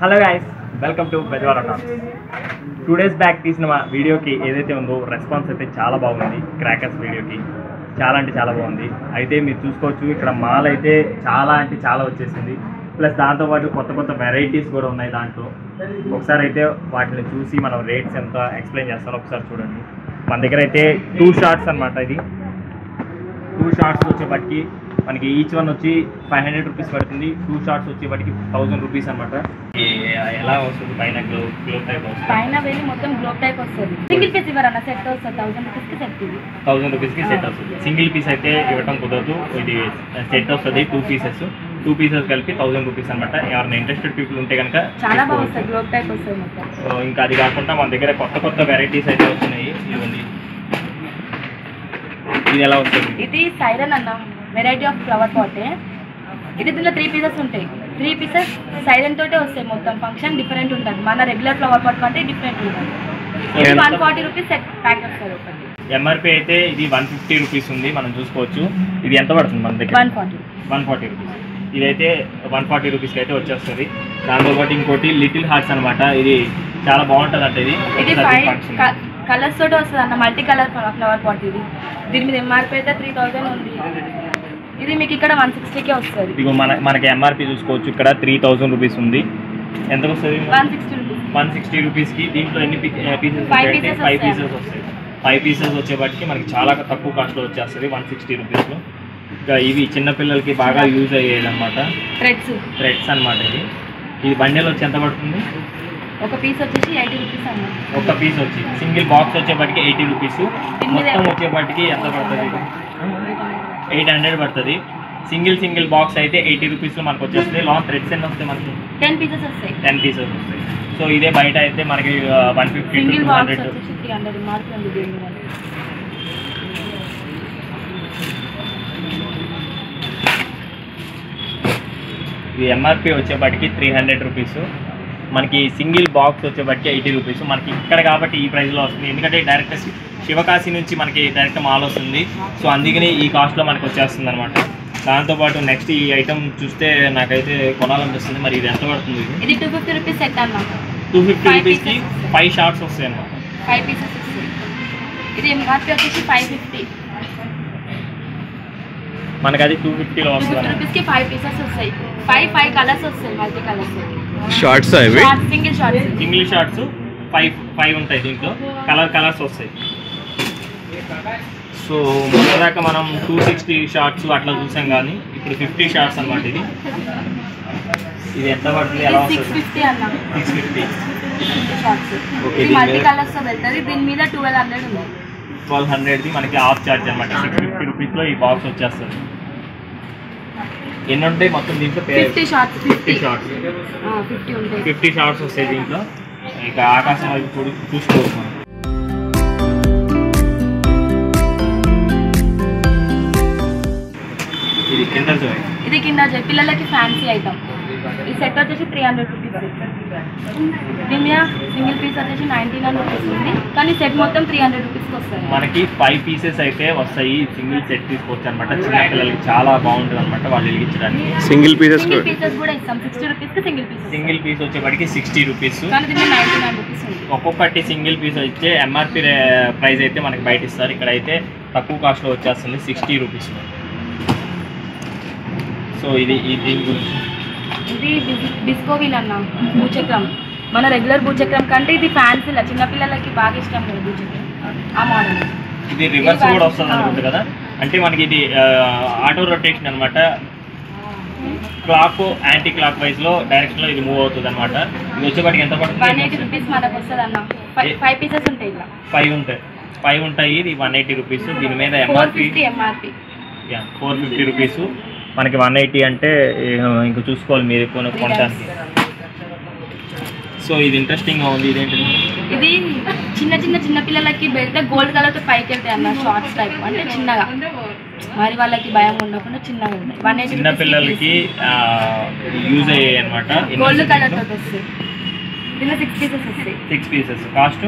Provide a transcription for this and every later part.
Hello guys welcome to Bezawada talks two days back తీసిన మా వీడియోకి ఏదైతే ఉందో రెస్పాన్స్ అయితే చాలా బాగుంది క్రాకర్స్ వీడియోకి చాలా అంటే చాలా బాగుంది అయితే మీరు చూసుకోవచ్చు ఇక్కడ మాల్ అయితే చాలా అంటే చాలా వచ్చేసింది ప్లస్ దాంతోపాటు కొత్త కొత్త వెరైటీస్ కూడా ఉన్నాయి దాంట్లో ఒకసారి అయితే వాటిని చూసి మనం రేట్స్ ఎంత ఎక్స్ప్లెయిన్ చేస్తాను ఒకసారి చూడండి మన దగ్గర అయితే టూ షార్ట్స్ అనమాట ఇది టూ షార్ట్స్ వచ్చేపటికి మనకి ఈచ్ వన్ వచ్చి ఫైవ్ హండ్రెడ్ రూపీస్ పడుతుంది టూ షార్ట్స్ వచ్చేపటికి థౌసండ్ రూపీస్ అనమాట ఎలా వస్తుంది పైన గ్లో గ్లో టైప్ వస్తుంది పైన వెళ్ళి మొత్తం గ్లోబ్ టైప్ వస్తుంది సింగిల్ పీస్ ఇవ్వరన్న సెట్ వస్తుంది థౌసండ్ రూపీస్ కి సెట్ ఇది థౌసండ్ రూపీస్కి సెట్ వస్తుంది సింగిల్ పీస్ అయితే ఇవ్వటం కుదరదు ఇది సెట్ వస్తుంది టూ పీసెస్ టూ పీసెస్ కలిపి థౌసండ్ రూపీస్ అనమాట ఎవరైనా ఇంట్రెస్టెడ్ పీపుల్ ఉంటే కనుక చాలా బాగా వస్తుంది గ్లోబ్ టైప్ వస్తుంది మొత్తం సో ఇంకా అది కాకుండా మన దగ్గర కొత్త కొత్త వెరైటీస్ అయితే వస్తున్నాయి ఇవ్వండి ఇది ఎలా వస్తుంది ఇది సైరన్ అన్న వెరైటీ ఆఫ్ ఫ్లవర్ పాట్ ఇది దీంట్లో త్రీ పీసెస్ ఉంటాయి త్రీ పీసెస్ సైరన్ తోటే వస్తాయి మొత్తం ఫంక్షన్ డిఫరెంట్ ఉంటుంది మన రెగ్యులర్ ఫ్లవర్ పాట్ కంటే డిఫరెంట్ ఉంటుంది ఇది ఎంత? One forty rupees set pack వస్తుంది ఒకటి ఎంఆర్పి అయితే ఇది వన్ ఫిఫ్టీ రూపీస్ ఉంది మనం చూసుకోవచ్చు ఇది ఎంత పడుతుంది మన దగ్గర one forty one forty rupees ఇదైతే వన్ ఫార్టీ రూపీస్కి అయితే వచ్చేస్తుంది దాంతోపాటు ఇంకోటి లిటిల్ హార్ట్స్ అనమాట ఇది చాలా బాగుంటుంది అంటే ఇది ఇది ఒకసారి ఫైవ్ function. కలర్స్ తోటి వస్తుంది అన్న మల్టీ కలర్ ఫ్లవర్ పాట్ ఇది దీని మీద ఎంఆర్పీ అయితే త్రీ థౌసండ్ ఉంది ఇది మీకు ఇక్కడ వన్ సిక్స్టీకే వస్తుంది ఇదిగో మన మనకి ఎంఆర్పి చూసుకోవచ్చు ఇక్కడ త్రీ థౌసండ్ రూపీస్ ఉంది ఎంత వస్తుంది one sixty rupees one sixty రూపీస్కి దీంట్లో ఎన్ని పీసెస్ Five pieces ఫైవ్ వస్తాయి. పీసెస్ వస్తాయి ఫైవ్ పీసెస్ వచ్చేపటికి మనకి చాలా తక్కువ కాస్ట్లో వచ్చేస్తుంది వన్ సిక్స్టీ రూపీస్లో ఇంకా ఇవి చిన్నపిల్లలకి బాగా యూజ్ అయ్యేది అనమాట థ్రెడ్స్ థ్రెడ్స్ అనమాట ఇది ఇది బండిల్ వచ్చి ఎంత పడుతుంది ఒక పీస్ వచ్చేసి ఎయిటీ రూపీస్ అన్న ఒక పీస్ వచ్చి సింగిల్ బాక్స్ వచ్చేపటికి ఎయిటీ రూపీస్ మీద మొత్తం వచ్చేపటికి ఎంత పడుతుంది ఎయిట్ హండ్రెడ్ పడుతుంది సింగిల్ సింగిల్ బాక్స్ అయితే ఎయిటీ రూపీస్లో మనకు వచ్చేస్తుంది లాంగ్ థ్రెడ్స్ ఎన్ని వస్తాయి మనకి టెన్ పీసెస్ వస్తాయి టెన్ పీసెస్ వస్తాయి సో ఇదే బయట అయితే మనకి one fifty single two box hundred వచ్చేసి త్రీ హండ్రెడ్ మార్క్స్ ఉంది దీని మీద ఇది ఎంఆర్పి వచ్చేపటికి త్రీ హండ్రెడ్ రూపీస్ మనకి సింగిల్ బాక్స్ వచ్చేపటికి ఎయిటీ రూపీస్ మనకి ఇక్కడ కాబట్టి ఈ ప్రైస్లో వస్తుంది ఎందుకంటే డైరెక్ట్ శి- శివకాశి నుంచి మనకి డైరెక్ట్ మాల్ వస్తుంది సో అందుకని ఈ కాస్ట్లో మనకి వచ్చేస్తుంది అనమాట దాంతోపాటు నెక్స్ట్ ఈ ఐటమ్ చూస్తే నాకైతే కొనాలనిపిస్తుంది మరి ఇది ఎంత పడుతుంది ఇది ఇది టూ ఫిఫ్టీ రూపీస్ సెట్ అన్న టూ ఫిఫ్టీ Five రూపీస్కి pieces. ఫైవ్ షార్ట్స్ వస్తాయి అన్నమాట ఫైవ్ పీసెస్ వస్తాయి ఇది ఎంఆర్పీ వచ్చేసి ఫైవ్ ఫిఫ్టీ మనకి అది టూ ఫిఫ్టీలో టూ వస్తుంది ఫిఫ్టీ అన్నమాట రూపీస్కి ఫైవ్ పీసెస్ వస్తాయి ఫైవ్ ఫైవ్ కలర్స్ వస్తాయి మల్టీ కలర్స్ షార్ట్స్ ఇవి shot single shot single shots five five ఉంటాయి దీంట్లో కలర్ కలర్స్ వస్తాయి సో మొన్నదాకా మనం టూ సిక్స్టీ షార్ట్స్ అట్లా చూసాం కానీ ఇప్పుడు ఫిఫ్టీ షార్ట్స్ అన్నమాట ఇది ఇది ఎంత పడుతుంది ఎలా ఇది సిక్స్ వస్తుంది ఫిఫ్టీ అన్న సిక్స్ ఫిఫ్టీ షార్ట్స్ Okay, ఇది దీని మల్టీ మీద- కలర్స్ తో వెళ్తుంది దీని మీద ట్వెల్వ్ హండ్రెడ్ ఉంది ట్వెల్వ్ హండ్రెడ్ది మనకి ఆఫ్ చార్జ్ అనమాట సిక్స్ ఫిఫ్టీ రూపీస్లో ఈ బాక్స్ వచ్చేస్తుంది ఎన్ని ఉంటాయి మొత్తం దీంట్లో fifty shots fifty fifty shots fifty ఉంటాయి ఫిఫ్టీ షార్ట్స్ వస్తాయి దీంట్లో ఇక ఆకాశం వైపు చూడు చూసుకోవచ్చు మనం ఇది కింద జాయ్ ఇది కింద జై- పిల్లలకి ఫ్యాన్సీ ఐటమ్ ఈ సెట్ వచ్చేసి త్రీ హండ్రెడ్ రూపీస్ దీని మీద సింగిల్ పీస్ వచ్చేసి నైన్టీ నైన్ రూపీస్ ఉంది కానీ సెట్ మొత్తం త్రీ హండ్రెడ్ రూపీస్కి వస్తుంది మనకి ఫైవ్ పీసెస్ అయితే వస్తాయి సింగిల్ సెట్ తీసుకోవచ్చు అనమాట చిన్న పిల్లలకి చాలా బాగుంటుంది అనమాట వాళ్ళు వెలిగించడానికి సింగిల్ పీసెస్ సింగిల్ పీసెస్ కూడా ఇస్తాం సిక్స్టీ రూపీస్కి సింగిల్ పీసెస్ సింగిల్ పీస్ వచ్చేప్పటికి సిక్స్టీ రూపీస్ కానీ దీని నైన్టీ నైన్ రూపీస్ ఉంది ఒక్కొక్కటి సింగిల్ పీస్ అయితే ఎంఆర్పి ప్రైస్ అయితే మనకి బయట ఇస్తారు ఇక్కడ అయితే తక్కువ కాస్ట్లో వచ్చేస్తుంది సిక్స్టీ రూపీస్లో సో ఇది ఈ దీని గురించి ఇది డిస్- డిస్కో వీల్ అన్న భూచక్రం మన రెగ్యులర్ భూచక్రం కంటే ఇది ఫ్యాన్సీలా చిన్నపిల్లలకి బాగా ఇష్టం కదా భూచక్రం ఆ మోడల్ ఇది రివర్స్ కూడా వస్తుంది అనుకుంటుంది కదా అంటే మనకి ఇది ఆటో రొటేషన్ అనమాట క్లాక్ యాంటీ క్లాక్ వైజ్ లో డైరెక్షన్ లో ఇది మూవ్ అవుతుంది అనమాట ఇది వచ్చేపాటికి ఎంత వన్ ఎయిటీ పడుతుంది రూపీస్ మనకు వస్తుంది అన్న ఫైవ్ ఫైవ్ పీసెస్ ఉంటాయి ఇలా ఫైవ్ ఉంటాయి ఫైవ్ ఉంటాయి ఇది వన్ ఎయిటీ రూపీస్ దీని మీద four MRP fifty MRP four fifty rupees మనకి వన్ ఎయిటీ అంటే ఇంకా చూసుకోవాలి మీరు కొన కొనడానికి సో ఇది ఇంట్రెస్టింగ్గా ఉంది ఇదేంటి ఇది చిన్న చిన్న చిన్న పిల్లలకి వెళ్తే గోల్డ్ కలర్ తో పైకి వెళ్తాయి అన్న షార్ట్స్ టైప్ అంటే చిన్నగా మరి వాళ్ళకి భయం ఉండకుండా చిన్నగా ఉంటాయి వన్ ఎయిటీ చిన్న పిల్లలకి యూజ్ అయ్యాయి అనమాట గోల్డ్ కలర్ తోటి వస్తాయి దీనిలో సిక్స్ పీసెస్ వస్తాయి six pieces cost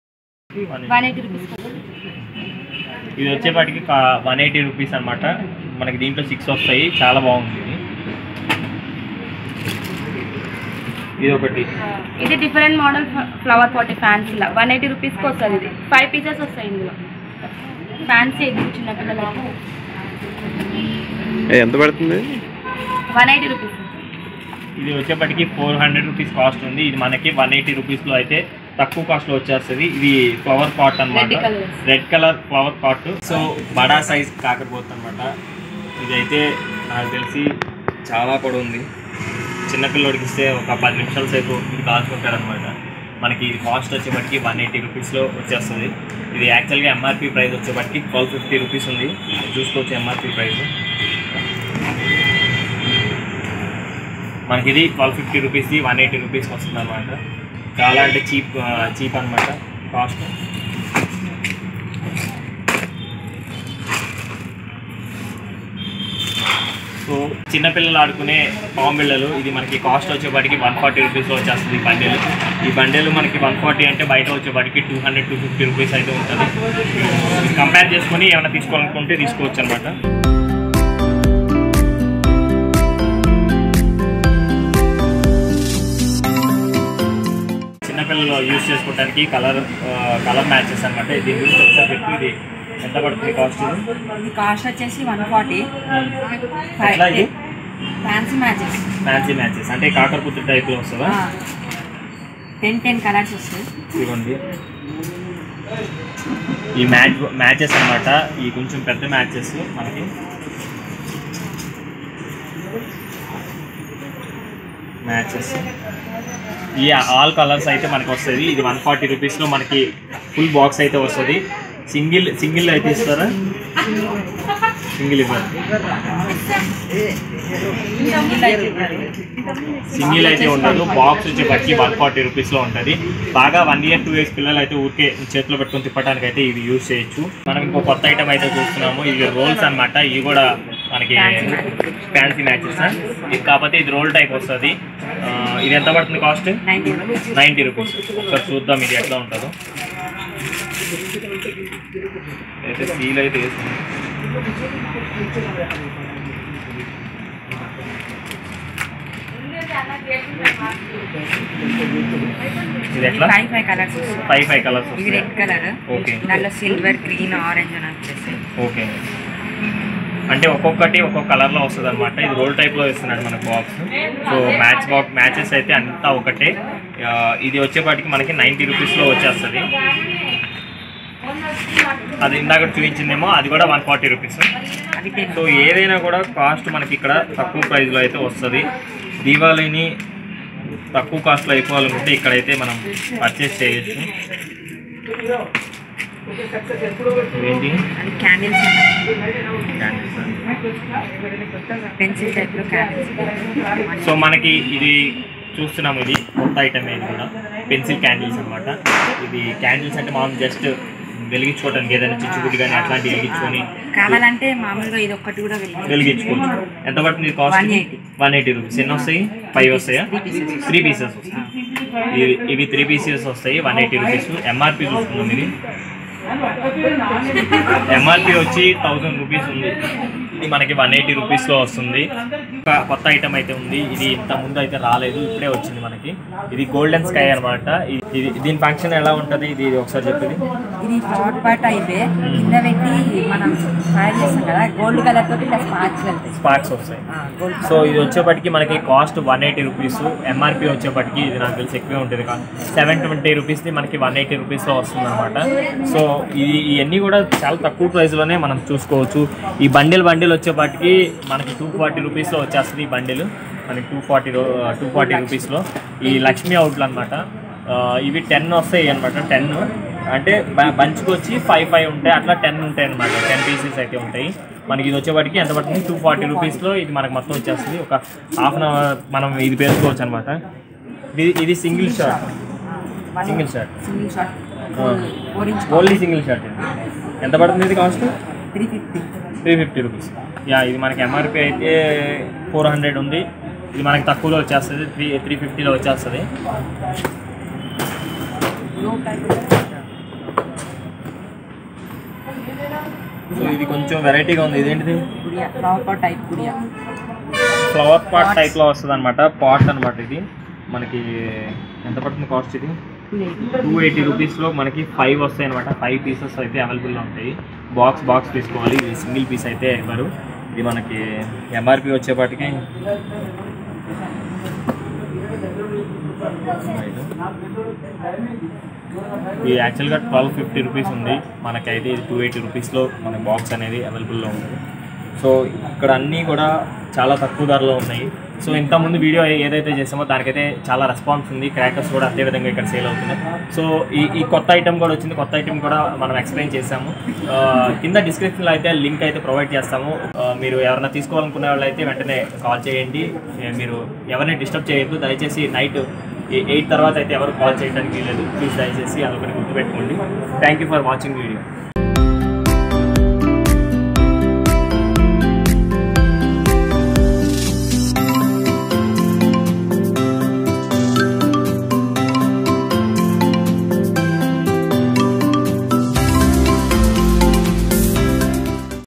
one eighty rupees ఇది వచ్చేపాటికి వన్ ఎయిటీ రూపీస్ అనమాట మనకి దీంట్లో సిక్స్ వస్తాయి చాలా బాగుంది ఇది ఇది ఒకటి ఇది different model flower pot fancy లా వన్ ఎయిటీ రూపీస్కి వస్తుంది ఇది ఫైవ్ పీసెస్ వస్తాయి ఇందులో ఫ్యాన్సీ ఇది చిన్నపిల్లలకి ఎంత పడుతుంది వన్ ఎయిటీ రూపీస్ ఇది వచ్చేప్పటికి ఫోర్ హండ్రెడ్ రూపీస్ కాస్ట్ ఉంది ఇది మనకి వన్ ఎయిటీ రూపీస్లో అయితే తక్కువ కాస్ట్లో వచ్చేస్తుంది ఇది ఫ్లవర్ పాట్ Red అనమాట colour. Red colour flower pot so బడా సైజ్ కాకపోతే అనమాట ఇదైతే నాకు తెలిసి చాలా కూడా ఉంది చిన్నపిల్లోడికి ఇస్తే ఒక పది నిమిషాల సేపు ఇది కాల్చుకుంటాడు అనమాట మనకి ఇది కాస్ట్ వచ్చేప్పటికి వన్ ఎయిటీ రూపీస్లో వచ్చేస్తుంది ఇది యాక్చువల్గా ఎంఆర్పి ప్రైస్ వచ్చేప్పటికి ట్వెల్వ్ ఫిఫ్టీ రూపీస్ ఉంది చూసుకోవచ్చు ఎంఆర్పి ప్రైస్ మనకి ఇది ట్వెల్వ్ ఫిఫ్టీ రూపీస్ది వన్ ఎయిటీ రూపీస్కి వస్తుంది అనమాట చాలా అంటే చీప్ చీప్ అనమాట కాస్ట్ సో చిన్నపిల్లలు ఆడుకునే పాంబిళ్ళలు ఇది మనకి కాస్ట్ వచ్చేప్పటికి వన్ ఫార్టీ రూపీస్లో వచ్చేస్తుంది ఈ బండిల్ ఈ బండిల్ మనకి వన్ ఫార్టీ అంటే బయట వచ్చేప్పటికి two hundred two fifty rupees అయితే ఉంటుంది కంపేర్ చేసుకొని ఏమైనా తీసుకోవాలనుకుంటే తీసుకోవచ్చు అనమాట చిన్నపిల్లలు యూజ్ చేసుకోవడానికి కలర్ కలర్ మ్యాచెస్ అనమాట దీని గురించి ఒకసారి చెప్పి ఇది ఎంత పడుతుంది కాస్ట్ ఇది ఇది కాస్ట్ వచ్చేసి వన్ ఫార్టీ ఎట్లా ఇది ఫ్యాన్సీ మ్యాచెస్ ఫ్యాన్సీ మ్యాచెస్ అంటే కాకరపుత్రి టైప్లో వస్తుందా టెన్ టెన్ కలర్స్ వస్తాయి ఇదిగోండి ఈ మ్యాచ్ మ్యాచెస్ అన్నమాట ఈ కొంచెం పెద్ద మ్యాచెస్ మనకి మ్యాచెస్ ఈ ఆల్ కలర్స్ అయితే మనకి వస్తుంది ఇది వన్ ఫార్టీ రూపీస్లో మనకి ఫుల్ బాక్స్ అయితే వస్తుంది సింగిల్ సింగిల్ అయితే ఇస్తారా సింగిల్ ఇవ్వండి సింగిల్ అయితే ఉండదు బాక్స్ వచ్చేపటికి వన్ ఫార్టీ రూపీస్లో ఉంటుంది బాగా వన్ ఇయర్ టూ ఇయర్స్ పిల్లలు అయితే ఊరికే చేతిలో పెట్టుకొని తిప్పడానికి అయితే ఇది యూజ్ చేయొచ్చు మనం ఇంకో కొత్త ఐటమ్ అయితే చూస్తున్నాము ఇది రోల్స్ అన్నమాట ఇవి కూడా మనకి ఫ్యాన్సీ మ్యాచెస్ ఇది కాకపోతే ఇది రోల్ టైప్ వస్తుంది ఆ, ఇది ఎంత పడుతుంది cost ninety rupees ninety rupees ఒకసారి చూద్దాం ఇది ఎట్లా ఉంటుందో అయితే సీల్ అయితే వేసింది ఇది ఎట్లా ఫైవ్ ఫైవ్ కలర్స్ వస్తాయి ఫైవ్ ఫైవ్ కలర్స్ ఇవి వస్తాయి రెడ్ కలర్ ఓకే దాంట్లో సిల్వర్ గ్రీన్ ఆరెంజ్ అని వచ్చేస్తాయి ఓకే అంటే ఒక్కొక్కటి ఒక్కొక్క కలర్లో వస్తుంది అనమాట ఇది రోల్ టైప్లో ఇస్తున్నాడు మనకు box so match box matches అయితే అంతా ఒకటే ఆ, ఇది వచ్చేపాటికి మనకి నైంటీ రూపీస్లో వచ్చేస్తుంది అది ఇందాక చూపించిందేమో అది కూడా వన్ ఫార్టీ రూపీస్ అవి టెన్ సో ఏదైనా కూడా కాస్ట్ మనకి ఇక్కడ తక్కువ ప్రైస్లో అయితే వస్తుంది దీవాళీని తక్కువ కాస్ట్లో అయిపోవాలనుకుంటే ఇక్కడైతే మనం పర్చేస్ చేయొచ్చు ఏంటి అది క్యాండిల్స్ క్యాండిల్స్ పెన్సిల్ టైప్లో క్యాండిల్స్ సో మనకి ఇది చూస్తున్నాం ఇది కొత్త ఐటమ్ ఇది కూడా పెన్సిల్ క్యాండిల్స్ అన్నమాట ఇది క్యాండిల్స్ అంటే మనం జస్ట్ వెలిగించుకోవడానికి ఏదైనా చిచ్చుబుడ్డి కానీ అట్లాంటివి వెలిగించుకొని కావాలంటే మామూలుగా ఇది ఒక్కటి కూడా వెళ్ళి వెలిగించుకోవచ్చు ఎంత పడుతుంది కాస్ట్ 180. వన్ ఎయిటీ రూపీస్ ఎన్ని వస్తాయి ఫైవ్ వస్తాయా Three pieces. త్రీ పీసెస్ వస్తాయి ఇవి ఇవి త్రీ పీసెస్ వస్తాయి వన్ ఎయిటీ రూపీస్ ఎంఆర్పి చూసుకున్నాం ఇది ఎంఆర్పి వచ్చి థౌజండ్ రూపీస్ ఉంది ఇది మనకి వన్ ఎయిటీ రూపీస్లో వస్తుంది ఒక కొత్త ఐటమ్ అయితే ఉంది ఇది ఇంత ముందు అయితే రాలేదు ఇప్పుడే వచ్చింది మనకి ఇది గోల్డెన్ స్కై అనమాట ఇది దీని ఫంక్షన్ ఎలా ఉంటుంది ఇది ఒకసారి చెప్పింది ఇది ఫ్లవర్ పాట్ అయితే కింద పెట్టి మనం తయారు చేస్తాం కదా గోల్డ్ కలర్ తోటి ఇలా స్పార్క్స్ వెళ్తాయి స్పార్క్స్ వస్తాయి గోల్డ్ సో ఇది వచ్చేప్పటికి మనకి cost one eighty rupees MRP వచ్చేప్పటికి ఇది నాకు తెలిసి ఎక్కువే ఉంటుంది సెవెన్ ట్వంటీ రూపీస్ది మనకి వన్ ఎయిటీ రూపీస్లో వస్తుంది అనమాట సో ఇది ఇవన్నీ కూడా చాలా తక్కువ ప్రైస్లోనే మనం చూసుకోవచ్చు ఈ బండిల్ బండిల్ వచ్చేప్పటికి మనకి టూ ఫార్టీ రూపీస్లో వచ్చేస్తుంది ఈ బండిల్ మనకి టూ ఫార్టీ టూ ఫార్టీ రూపీస్లో ఈ లక్ష్మీ అవుట్లు అనమాట ఇవి టెన్ వస్తాయి అనమాట టెన్ అంటే బ- బంచ్కి వచ్చి ఫైవ్ ఫైవ్ ఉంటాయి అట్లా టెన్ ఉంటాయి అనమాట టెన్ పీసెస్ అయితే ఉంటాయి మనకి ఇది వచ్చేవాటికి ఎంత పడుతుంది టూ ఫార్టీ రూపీస్లో ఇది మనకు మొత్తం వచ్చేస్తుంది ఒక హాఫ్ అన్ అవర్ మనం ఇది పేసుకోవచ్చు అనమాట ఇది ఇది single shirt single shirt single shot four inch only single shirt ఇది ఎంత పడుతుంది ఇది cost three fifty three fifty rupees yeah ఇది మనకి ఎంఆర్పి అయితే ఫోర్ హండ్రెడ్ ఉంది ఇది మనకి తక్కువలో వచ్చేస్తుంది త్రీ త్రీ ఫిఫ్టీలో వచ్చేస్తుంది సో ఇది కొంచెం వెరైటీగా ఉంది ఇదేంటిది గుడియా ఫ్లవర్ పాట్ టైప్ గుడియా ఫ్లవర్ పాట్ Pots. టైప్లో వస్తుంది అనమాట పాట్ అనమాట ఇది మనకి ఎంత పడుతుంది కాస్ట్ ఇది టూ ఎయిటీ రూపీస్లో మనకి ఫైవ్ వస్తాయి అనమాట ఫైవ్ పీసెస్ అయితే అవైలబుల్లో ఉంటాయి బాక్స్ బాక్స్ తీసుకోవాలి ఇది సింగిల్ పీస్ అయితే ఇవ్వరు ఇది మనకి ఎంఆర్పి వచ్చేపాటికి ఇది యాక్చువల్గా ట్వెల్వ్ ఫిఫ్టీ రూపీస్ ఉంది మనకైతే ఇది టూ ఎయిటీ రూపీస్లో మన బాక్స్ అనేది అవైలబుల్లో ఉంది సో ఇక్కడ అన్నీ కూడా చాలా తక్కువ ధరలో ఉన్నాయి సో ఇంతకుముందు వీడియో ఏదైతే చేసామో దానికైతే చాలా రెస్పాన్స్ ఉంది క్రాకర్స్ కూడా అదే విధంగా ఇక్కడ సేల్ అవుతుంది సో ఈ ఈ కొత్త ఐటమ్ కూడా వచ్చింది కొత్త ఐటమ్ కూడా మనం ఎక్స్ప్లెయిన్ చేసాము ఆ, కింద డిస్క్రిప్షన్లో అయితే లింక్ అయితే ప్రొవైడ్ చేస్తాము ఆ, మీరు ఎవరైనా తీసుకోవాలనుకునే వాళ్ళు అయితే వెంటనే కాల్ చేయండి ఏ, మీరు ఎవరిని డిస్టర్బ్ చేయొద్దు దయచేసి నైట్ ఎయిట్ తర్వాత అయితే ఎవరు కాల్ చేయడానికి లేదు ప్లీజ్ దయచేసి అదొకటి గుర్తుపెట్టుకోండి thank you for watching video